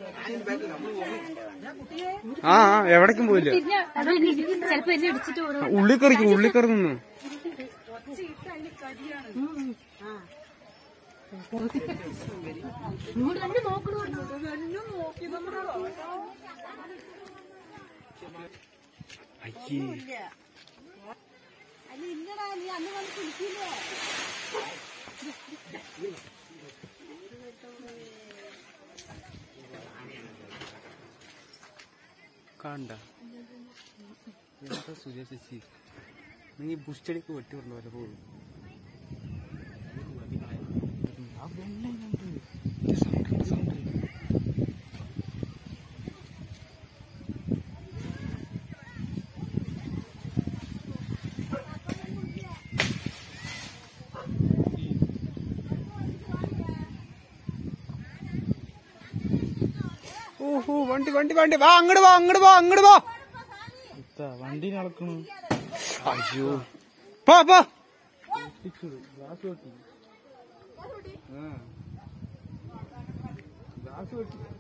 ആ ആ എവിടേക്കും പോയില്ല പിന്നെ അത് ചിലപ്പോ എന്നെ ഇടിച്ചിട്ട് ഓരോ ഉള്ളി കറിക്കും ഉള്ളി കറി നിന്ന് ഇങ്ങോട്ട് തന്നെ നോക്കണോ അയ്യേ കണ്ട എന്താ സുജയ ചേച്ചി നീ ബുസ്റ്റടിക്ക് വെട്ടി വിടണ പോലെ പോകും ഓഹോ വണ്ടി വണ്ടി വണ്ടി വാ അങ്ങോട്ട് വാ അങ്ങോട്ട് വാ അങ്ങോട്ട് വാ വണ്ടി നടക്കണു അയ്യോ പോ പോ ഗ്ലാസ് വെട്ടി